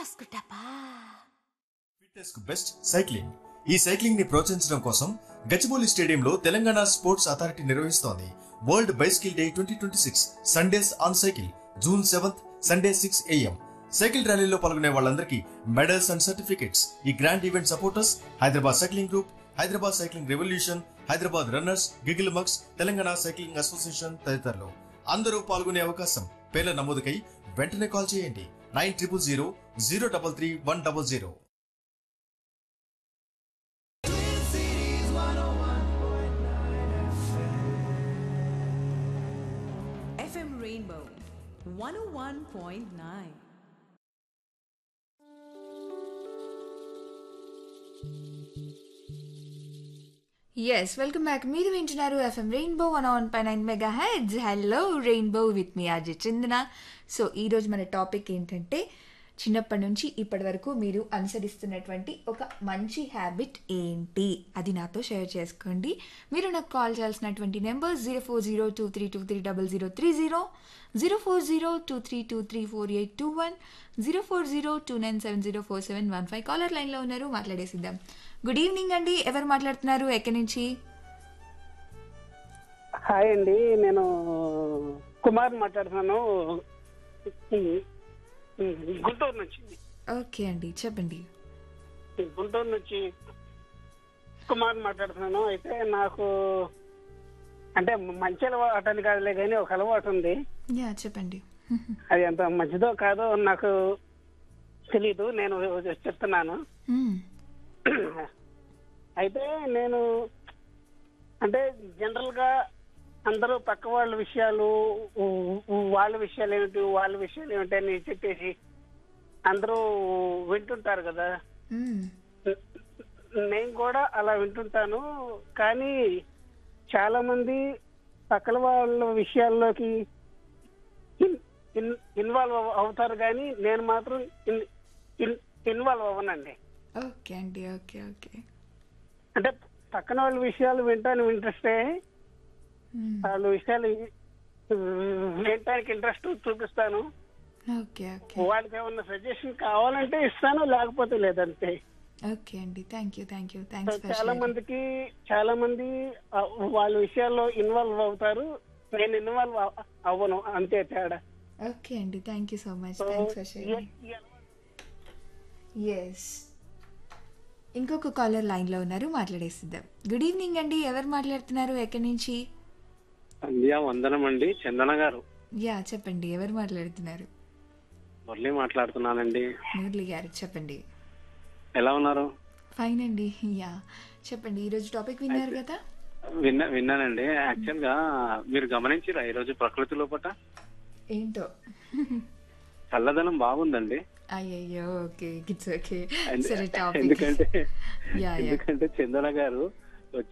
రాసుకుంటాపా fitness కు best cycling ఈ cycling ని ప్రోత్సహించడం కోసం గచ్చిబౌలి స్టేడియంలో తెలంగాణ స్పోర్ట్స్ అథారిటీ నిర్వహిస్తోంది world bicycle day twenty twenty six Sundays on cycle June seventh Sunday six AM cycle ర్యాలీలో పాల్గొనే వాళ్ళందరికీ మెడల్స్ అండ్ సర్టిఫికెట్స్ ఈ grand event supporters Hyderabad cycling group Hyderabad cycling revolution Hyderabad runners గిగిల్ మక్స్ తెలంగాణ సైక్లింగ్ అసోసియేషన్ తదితరులు అందరూ పాల్గొనే అవకాశం పేర్ల నమోదుకై వెంటనే కాల్ చేయండి nine triple zero zero double three one double zero FM Rainbow 101.9. Yes welcome back మీరు వింటున్నారు ఎఫ్ఎం రెయిన్బో వన్ వన్ పై nine mega heads hello rainbow with మీ అజయ్ చందన సో ఈరోజు మన టాపిక్ ఏంటంటే చిన్నప్పటి నుంచి ఇప్పటి వరకు మీరు అనుసరిస్తున్నటువంటి ఒక మంచి హ్యాబిట్ ఏంటి అది నాతో షేర్ చేసుకోండి మీరు నాకు కాల్ చేయాల్సినటువంటి number zero four zero two three two three double zero three zero zero four zero two three two three four eight two one zero four zero two nine seven zero four seven one five caller లైన్లో ఉన్నారు మాట్లాడేసిద్దాం good evening అండి ఎవరు మాట్లాడుతున్నారు ఎక్కడి నుంచి hi అండి నేను కుమార్ మాట్లాడుతున్నాను గుంటూరు నుంచి ఓకే అండి చెప్పండి గుంటూరు నుంచి కుమార్ మాట్లాడుతున్నాను అయితే నాకు అంటే మంచి అలవాటు అని కాదులే కానీ ఒక అలవాటు ఉంది యా చెప్పండి అది ఎంత మంచిదో కాదో నాకు తెలీదు నేను చెప్తున్నాను మ్మ్. అయితే నేను అంటే జనరల్ గా అందరూ పక్క వాళ్ళ విషయాలు ఉ- ఉ- వాళ్ళ విషయాలు ఏమిటి వాళ్ళ విషయాలు ఏమిటి అని చెప్పేసి అందరూ వింటుంటారు కదా మ్మ్. నేను కూడా అలా వింటుంటాను కానీ చాలా మంది పక్కల వాళ్ళ విషయాల్లోకి ఇన్- ఇన్- ఇన్వాల్వ్ అవ- అవుతారు కానీ నేను మాత్రం ఇన్- ఇన్- ఇన్వాల్వ్ అవ్వనండి ఓకే అండి ఓకే ఓకే అంటే పక్కన వాళ్ళ విషయాలు వింటానికి ఇంట్రెస్టే మ్మ్. వాళ్ళ విషయాలు వినటానికి ఇంట్రెస్ట్ చూపిస్తాను ఓకే ఓకే వాళ్ళకి ఏమన్నా సజెషన్ కావాలంటే ఇస్తాను లేకపోతే లేదంతే ఓకే అండి thank you thank you so thanks for చాలా మందికి చాలా మంది ఆ, వాళ్ళ విషయాల్లో ఇన్వాల్వ్ అవుతారు నేను ఇన్వాల్వ్ అవ్వను అంతే తేడా ఓకే అండి thank you so much so thanks for ఈ- షేరింగ్ ఈ అలవాటు ఎస్ ఇంకొక కాలర్ లైన్లో ఉన్నారు మాట్లాడేసిద్దాం గుడ్ ఈవినింగ్ అండి ఎవరు మాట్లాడుతున్నారు ఎక్కడి నుంచి సంధ్యా వందనం అండి చందన గారు యా చెప్పండి ఎవరు మాట్లాడుతున్నారు మురళి మాట్లాడుతున్నానండి మురళి గారు చెప్పండి ఎలా ఉన్నారు ఫైన్ అండి యా చెప్పండి ఈరోజు టాపిక్ విన్నారు కదా విన్నా విన్నానండి యాక్చువల్ గా మీరు గమనించిరా ఈరోజు ప్రకృతి లోపట ఏంటో చల్లదనం బాగుందండి అయ్యయ్యో ఓకే ఇట్స్ ఓకే ఎందు- సరే టాపిక్ ఎందుకంటే యా యా ఎందుకంటే చందన గారు